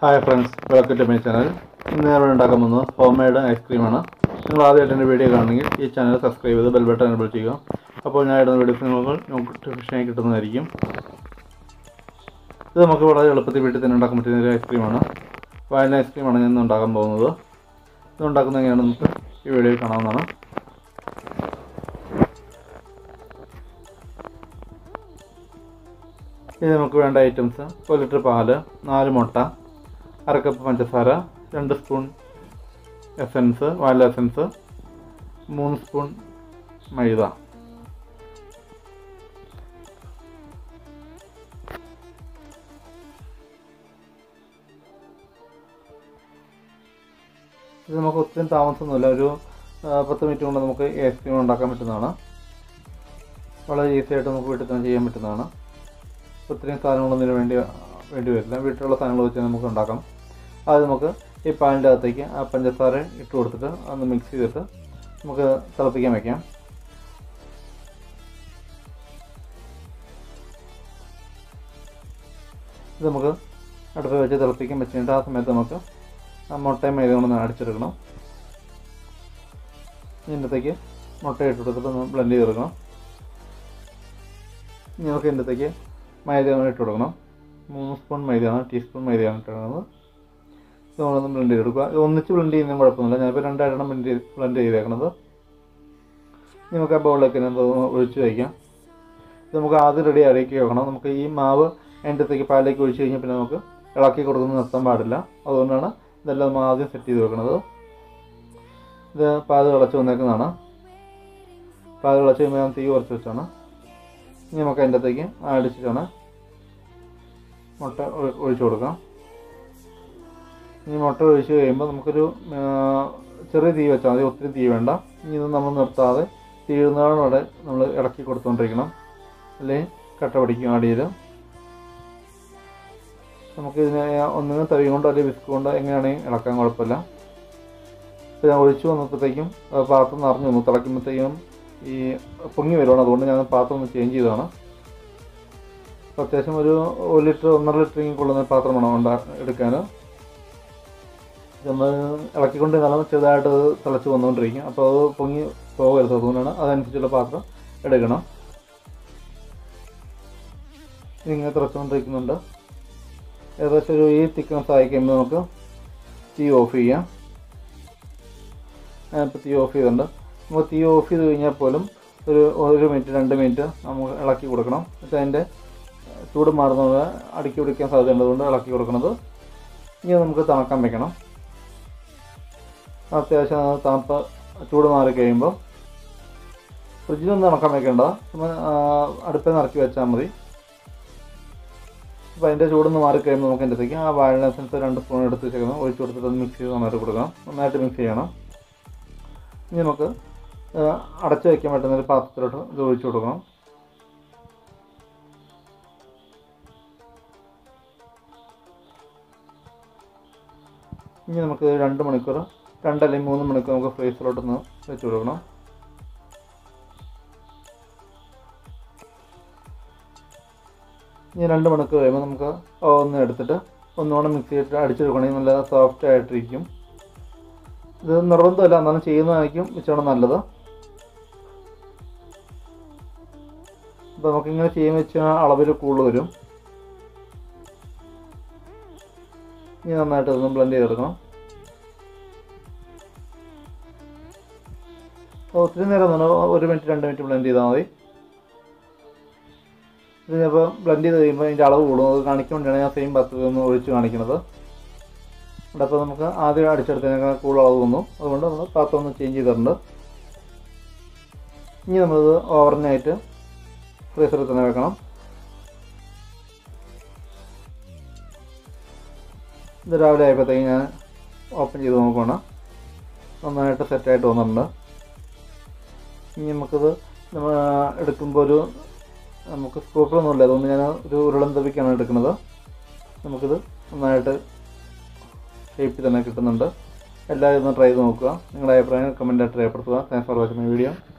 hi friends welcome to my channel ഇന്ന് ഞാൻ ഇവിടെ ഉണ്ടാക്കാൻ പോകുന്നത് ഹോം മെയ്ഡ് ഐസ്ക്രീമാണ് നിങ്ങൾ ആദ്യമായിട്ട് എൻ്റെ വീഡിയോ കാണണമെങ്കിൽ ഈ ചാനൽ സബ്സ്ക്രൈബ് ചെയ്ത് ബെൽ ബട്ടൺ എനബിൾ ചെയ്യുക അപ്പോൾ ഞാൻ ഇടുന്ന വീഡിയോസ് നിങ്ങൾക്ക് നോട്ടിഫിക്കേഷനായി കിട്ടുന്നതായിരിക്കും ഇത് നമുക്ക് വളരെ എളുപ്പത്തിൽ വീട്ടിൽ തന്നെ ഉണ്ടാക്കാൻ പറ്റുന്ന ഒരു ഐസ്ക്രീമാണ് വാനില ഐസ്ക്രീമാണ് ഞാൻ ഇന്ന് ഉണ്ടാക്കാൻ പോകുന്നത് ഇത് ഉണ്ടാക്കുന്നത് എങ്ങനെയാണ് നമുക്ക് ഈ വീഡിയോയിൽ കാണാവുന്നതാണ് ഇത് നമുക്ക് വേണ്ട ഐറ്റംസ് ഒരു ലിറ്റർ പാല് നാല് മുട്ട അര കപ്പ് പഞ്ചസാര രണ്ട് സ്പൂൺ എസൻസ് വാനില എസൻസ് മൂന്ന് സ്പൂൺ മൈദ ഇത് നമുക്ക് ഒത്തിരി താമസമൊന്നുമില്ല ഒരു ആ, പത്ത് മിനിറ്റ് കൊണ്ട് നമുക്ക് ഐസ്ക്രീം ഉണ്ടാക്കാൻ പറ്റുന്നതാണ് വളരെ ഈസി ആയിട്ട് നമുക്ക് വീട്ടിൽ തന്നെ ചെയ്യാൻ പറ്റുന്നതാണ് ഒത്തിരി സാധനങ്ങളൊന്നും ഇതിന് വേണ്ടി വേണ്ടി വരില്ല വീട്ടിലുള്ള സാധനങ്ങൾ വെച്ച് നമുക്ക് ഉണ്ടാക്കാം അത് നമുക്ക് ഈ പാലിൻ്റെ അകത്തേക്ക് ആ പഞ്ചസാര ഇട്ട് കൊടുത്തിട്ട് ഒന്ന് മിക്സ് ചെയ്തിട്ട് നമുക്ക് തിളപ്പിക്കാൻ വെക്കാം ഇത് നമുക്ക് അടുപ്പ് വെച്ച് തിളപ്പിക്കാൻ വെച്ചിട്ട് ആ സമയത്ത് നമുക്ക് ആ മുട്ടയും മൈദ കൊണ്ടൊന്ന് അടിച്ചെടുക്കണം ഇതിൻ്റെത്തേക്ക് മുട്ട ഇട്ട് കൊടുത്തിട്ട് ഒന്ന് ബ്ലെൻഡ് ചെയ്തെടുക്കണം ഇനി നമുക്ക് ഇതിൻ്റെത്തേക്ക് മൈദ ഇട്ട് കൊടുക്കണം മൂന്ന് സ്പൂൺ മൈദയാണ് ടീസ്പൂൺ മൈദയാണ് ഇട്ട് കൊടുക്കുന്നത് ഇത് നമ്മളൊന്ന് ബ്ലെൻഡ് ചെയ്തെടുക്കുക ഇത് ഒന്നിച്ച് ബ്ലെൻഡ് ചെയ്യുന്നതും കുഴപ്പമൊന്നുമില്ല ഞാനിപ്പോൾ രണ്ടായിരം ബ്ലെൻഡ് ചെയ്ത് ബ്ലെൻഡ് ചെയ്തേക്കണത് ഇനി നമുക്ക് ആ ബൗളിലേക്ക് തന്നെ ഒഴിച്ച് വയ്ക്കാം ഇത് നമുക്ക് ആദ്യം റെഡി ആക്കി വെക്കണം നമുക്ക് ഈ മാവ് അതിൻ്റെത്തേക്ക് പാലിലേക്ക് ഒഴിച്ച് കഴിഞ്ഞാൽ പിന്നെ നമുക്ക് ഇളക്കി കൊടുക്കുന്നത് നിർത്താൻ പാടില്ല അതുകൊണ്ടാണ് ഇതെല്ലാം നമ്മൾ ആദ്യം സെറ്റ് ചെയ്ത് വെക്കുന്നത് ഇത് പാല് തിളച്ച് വന്നേക്കുന്നതാണ് പാല് തിളച്ച് കഴിയുമ്പോൾ ഞാൻ തീ കുറച്ച് വെച്ചാണ് ഇനി നമുക്ക് അതിൻ്റെ അകത്തേക്ക് അടിച്ചിട്ടാണ് മുട്ട ഒഴി- ഒഴിച്ചു കൊടുക്കാം ഇനി മുട്ട ഒഴിച്ച് കഴിയുമ്പോൾ നമുക്കൊരു ആ, ചെറിയ തീ വെച്ചാൽ മതി ഒത്തിരി തീ വേണ്ട ഇനി ഇത് നമ്മൾ നിർത്താതെ തീരുന്നതോടെ നമ്മൾ ഇളക്കി കൊടുത്തുകൊണ്ടിരിക്കണം അല്ലെങ്കിൽ കട്ട പിടിക്കും അടിയിൽ നമുക്ക് ഇതിനെ ഒന്നുകിൽ തവി കൊണ്ടോ അല്ലെങ്കിൽ വിസ്ക് കൊണ്ടോ എങ്ങനെയാണെങ്കിൽ ഇളക്കാൻ കുഴപ്പമില്ല ഇപ്പോൾ ഞാൻ ഒഴിച്ചു വന്നപ്പോഴത്തേക്കും ആ പാത്രം നിറഞ്ഞു വന്നു തിളയ്ക്കുമ്പോഴത്തേക്കും ഈ പൊങ്ങി വരുവാണ് അതുകൊണ്ട് ഞാൻ പാത്രം ഒന്ന് ചേഞ്ച് ചെയ്തതാണ് അപ്പോൾ അത്യാവശ്യം ഒരു ഒരു ലിറ്റർ ഒന്നര ലിറ്ററിങ് കൊള്ളുന്ന പാത്രം വേണം ഉണ്ടാ എടുക്കാൻ നമ്മൾ ഇളക്കിക്കൊണ്ട് നല്ല ചെറുതായിട്ട് അത് തിളച്ച് വന്നുകൊണ്ടിരിക്കും അപ്പോൾ അത് പൊങ്ങി പോകരുത് അതുകൊണ്ടാണ് അതനുസരിച്ചുള്ള പാത്രം എടുക്കണം ഇങ്ങനെ തിളച്ചുകൊണ്ടിരിക്കുന്നുണ്ട് ഏകദേശം ഒരു ഈ തിക്നെസ് ആയി കഴിയുമ്പോൾ നമുക്ക് തീ ഓഫ് ചെയ്യാം ഞാനിപ്പോൾ തീ ഓഫ് ചെയ്തിട്ടുണ്ട് നമുക്ക് തീ ഓഫ് ചെയ്ത് കഴിഞ്ഞാൽ പോലും ഒരു ഒരു മിനിറ്റ് രണ്ട് മിനിറ്റ് നമുക്ക് ഇളക്കി കൊടുക്കണം എന്നിട്ട് അതിൻ്റെ ചൂട് മാറുന്നത് അടുക്കി പിടിക്കാൻ സാധ്യതയുണ്ട് അതുകൊണ്ട് ഇളക്കി കൊടുക്കുന്നത് ഇനി നമുക്ക് തണുക്കാൻ വെക്കണം അത്യാവശ്യം അത് തണുപ്പ് ചൂട് മാറി കഴിയുമ്പോൾ ഫ്രിഡ്ജിലൊന്നും തണുക്കാൻ വെക്കേണ്ട ചുമ്മാ അടുപ്പിൽ നിന്ന് ഇറക്കി വെച്ചാൽ മതി അപ്പോൾ അതിൻ്റെ ചൂടൊന്ന് മാറി കഴിയുമ്പോൾ നമുക്ക് അതിൻ്റെ അകത്തേക്ക് ആ വാഴ എസൻസ് രണ്ട് സ്പൂൺ എടുത്ത് വെച്ചേക്കണം ഒഴിച്ച് കൊടുത്തിട്ട് അത് മിക്സ് ചെയ്ത് നന്നായിട്ട് കൊടുക്കണം നന്നായിട്ട് മിക്സ് ചെയ്യണം ഇനി നമുക്ക് ആ, അടച്ചു വയ്ക്കാൻ പറ്റുന്ന ഒരു പാത്രത്തിലോട്ട് ഇത് ഒഴിച്ചു കൊടുക്കണം ഇനി നമുക്ക് രണ്ട് മണിക്കൂർ രണ്ടല്ലെങ്കിൽ മൂന്ന് മണിക്കൂർ നമുക്ക് ഫ്രീസറിലോട്ടൊന്ന് വെച്ച് കൊടുക്കണം ഇനി രണ്ട് മണിക്കൂർ കഴിയുമ്പോൾ നമുക്ക് ഒന്ന് എടുത്തിട്ട് ഒന്നുകൂടെ മിക്സ് ചെയ്തിട്ട് അടിച്ചെടുക്കണമെങ്കിൽ നല്ല സോഫ്റ്റ് ആയിട്ടിരിക്കും ഇത് നിർബന്ധമല്ല എന്നാലും ചെയ്യുന്നതായിരിക്കും ഇച്ചിരി നല്ലത് അപ്പോൾ നമുക്കിങ്ങനെ ചെയ്യാൻ വെച്ച അളവിൽ കൂടുതൽ വരും ഇനി നന്നായിട്ട് ഇതൊന്ന് ബ്ലെൻഡ് ചെയ്തെടുക്കണം അപ്പോൾ ഒത്തിരി നേരം ഒന്നും ഒരു മിനിറ്റ് രണ്ട് മിനിറ്റ് ബ്ലെൻഡ് ചെയ്താൽ മതി ഇത് ഞാനിപ്പോൾ ബ്ലെൻഡ് ചെയ്ത് കഴിയുമ്പോൾ അതിൻ്റെ അളവ് കൂടും അത് കാണിക്കാൻ വേണ്ടിയാണ് ഞാൻ സെയിം പാത്രത്തിൽ ഒന്ന് ഒഴിച്ച് കാണിക്കുന്നത് ഇവിടെ അപ്പോൾ നമുക്ക് ആദ്യം അടിച്ചെടുത്തതിനേക്കാൾ കൂടുതൽ അളവ് വന്നു അതുകൊണ്ട് നമ്മൾ പാത്രം ഒന്ന് ചേഞ്ച് ചെയ്തിട്ടുണ്ട് ഇനി നമ്മളിത് ഓവർനൈറ്റ് ഫ്രീസറിൽ തന്നെ വെക്കണം ഇത് രാവിലെ ആയപ്പോഴത്തേക്ക് ഞാൻ ഓപ്പൺ ചെയ്ത് നോക്കുകയാണ് നന്നായിട്ട് സെറ്റായിട്ട് വന്നിട്ടുണ്ട് ഇനി നമുക്കിത് നമ്മ എടുക്കുമ്പോൾ ഒരു നമുക്ക് സ്കൂപ്പറൊന്നുമില്ല അതുകൊണ്ട് ഞാൻ ഒരു ഉരുളൻ തവിക്കാണ് എടുക്കുന്നത് നമുക്കിത് നന്നായിട്ട് ഷേപ്പിൽ തന്നെ കിട്ടുന്നുണ്ട് എല്ലാവരും ഒന്ന് ട്രൈ ചെയ്ത് നോക്കുക നിങ്ങളുടെ അഭിപ്രായം കമൻറ്റായിട്ട് രേഖപ്പെടുത്തുക thanks for watching my video